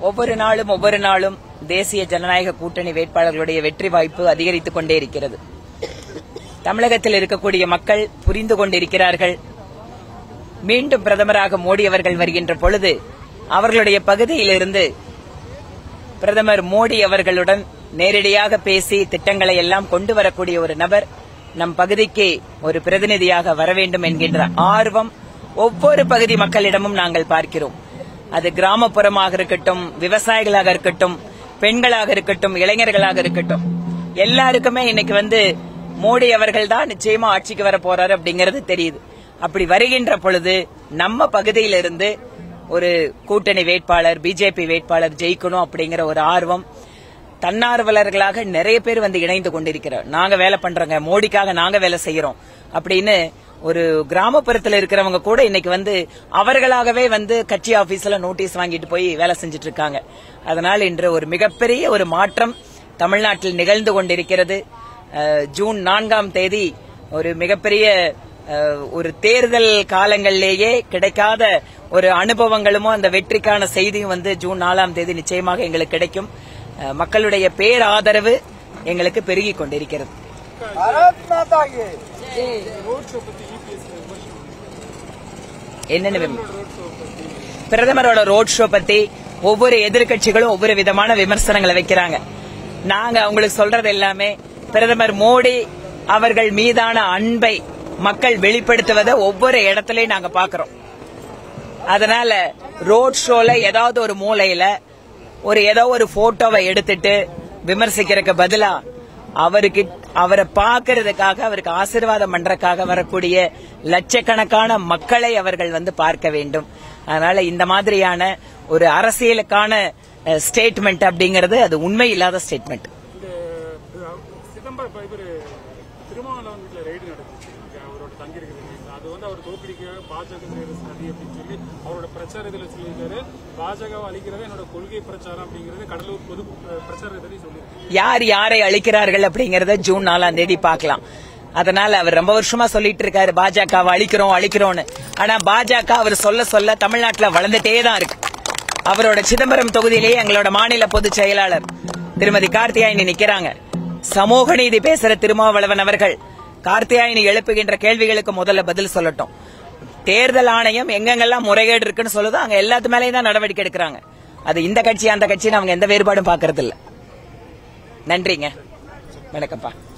ஒவ்வொரு நாளும் ஒவ்வொரு நாளும் தேசிய ஜனநாயக கூட்டணி வேட்பாளர்களுடைய வெற்றி வாய்ப்பு அதிகரித்துக் கொண்டே இருக்கிறது தமிழகத்தில் இருக்கக்கூடிய மக்கள் புரிந்து கொண்டிருக்கிறார்கள் மீண்டும் பிரதமராக மோடி அவர்கள் வருகின்ற பொழுது அவர்களுடைய பகுதியிலிருந்து பிரதமர் மோடி அவர்களுடன் நேரடியாக பேசி திட்டங்களை எல்லாம் கொண்டு வரக்கூடிய ஒரு நபர் நம் பகுதிக்கு ஒரு பிரதிநிதியாக வர வேண்டும் என்கின்ற ஆர்வம் ஒவ்வொரு பகுதி மக்களிடமும் நாங்கள் பார்க்கிறோம் அது கிராமப்புறமாக இருக்கட்டும் விவசாயிகளாக இருக்கட்டும் பெண்களாக இருக்கட்டும் இளைஞர்களாக இருக்கட்டும் எல்லாருக்குமே இன்னைக்கு வந்து மோடி அவர்கள் தான் நிச்சயமா ஆட்சிக்கு வர போறாரு அப்படிங்கறது தெரியுது அப்படி வருகின்ற பொழுது நம்ம பகுதியிலிருந்து ஒரு கூட்டணி வேட்பாளர் பிஜேபி வேட்பாளர் ஜெயிக்கணும் அப்படிங்கிற ஒரு ஆர்வம் தன்னார்வலர்களாக நிறைய பேர் வந்து இணைந்து கொண்டிருக்கிறோம் நாங்க வேலை பண்றோங்க மோடிக்காக நாங்க வேலை செய்யறோம் அப்படின்னு ஒரு கிராமப்புறத்துல இருக்கிறவங்க கூட இன்னைக்கு வந்து அவர்களாகவே வந்து கட்சி ஆபீஸ்ல நோட்டீஸ் வாங்கிட்டு போய் வேலை செஞ்சுட்டு இருக்காங்க அதனால் இன்று ஒரு மிகப்பெரிய ஒரு மாற்றம் தமிழ்நாட்டில் நிகழ்ந்து கொண்டிருக்கிறது அஹ், ஜூன் நான்காம் தேதி ஒரு மிகப்பெரிய அஹ், ஒரு தேர்தல் காலங்களிலேயே கிடைக்காத ஒரு அனுபவங்களுமோ அந்த வெற்றிக்கான செய்தியும் வந்து ஜூன் நாலாம் தேதி நிச்சயமாக எங்களுக்கு கிடைக்கும் அஹ், மக்களுடைய பேராதரவு எங்களுக்கு பெருகிக் கொண்டிருக்கிறது என்னென்ன விம- பிரதமரோட ரோட் ஷோ பத்தி ஒவ்வொரு எதிர்க்கட்சிகளும் ஒவ்வொரு விதமான விமர்சனங்களை வைக்கிறாங்க நாங்க அவங்களுக்கு சொல்றது எல்லாமே பிரதமர் மோடி அவர்கள் மீதான அன்பை மக்கள் வெளிப்படுத்துவதை ஒவ்வொரு இடத்துலயும் நாங்க பாக்குறோம் அதனால ரோட் ஷோல ஏதாவது ஒரு மூலையில ஒரு ஏதோ ஒரு போட்டோவை எடுத்துட்டு விமர்சிக்கிறதுக்கு பதிலா அவருக்கு அவரை பார்க்கறதுக்காக அவருக்கு ஆசீர்வாதம் பண்றதுக்காக வரக்கூடிய லட்சக்கணக்கான மக்களை அவர்கள் வந்து பார்க்க வேண்டும் அதனால இந்த மாதிரியான ஒரு அரசியலுக்கான ஸ்டேட்மெண்ட் அப்படிங்கிறது அது உண்மை இல்லாத ஸ்டேட்மெண்ட் இந்த சிதம்பரம் இப்ப இவரு திருமாவளவன் வீட்டுல ரைடு நடந்துச்சு இங்க அவரோட தங்கியிருக்கிற வீட்டுல. அது வந்து அவர் தோற்கடிக்க பாஜக செய்யற சதி அப்படின்னு சொல்லி அவரோட பிரச்சார இதுல சொல்லியிருக்காரு பாஜகவை அழிக்கிறதே என்னோட கொள்கை பிரச்சாரம் அப்படிங்கறது கடலூர் பொது அஹ், பிரச்சார இதுலயும் சொல்லியிருக்காரு யார் யாரை அழிக்கிறார்கள் அப்படிங்கறத ஜூன் நாலாம் தேதி பார்க்கலாம் அதனால அவர் ரொம்ப வருஷமா சொல்லிட்டு இருக்காரு பாஜகவை அழிக்கிறோம் அழிக்கிறோம்னு ஆனா பாஜக அவர் சொல்ல சொல்ல தமிழ்நாட்டுல வளர்ந்துட்டே தான் இருக்கு அவரோட சிதம்பரம் தொகுதியிலேயே எங்களோட மாநில பொதுச் செயலாளர் திருமதி கார்த்தியாயினி நிக்கிறாங்க சமூக நீதி பேசுற திருமாவளவன் அவர்கள் கார்த்தியாயினி எழுப்புகின்ற கேள்விகளுக்கு முதல்ல பதில் சொல்லட்டும் தேர்தல் ஆணையம் எங்கெங்கெல்லாம் முறைகேடு இருக்குன்னு சொல்லுதோ அங்க எல்லாத்து மேலேயும் தான் நடவடிக்கை எடுக்கிறாங்க அது இந்த கட்சி அந்த கட்சின்னு அவங்க எந்த வேறுபாடும் பாக்குறது இல்ல நன்றிங்க வணக்கம்ப்பா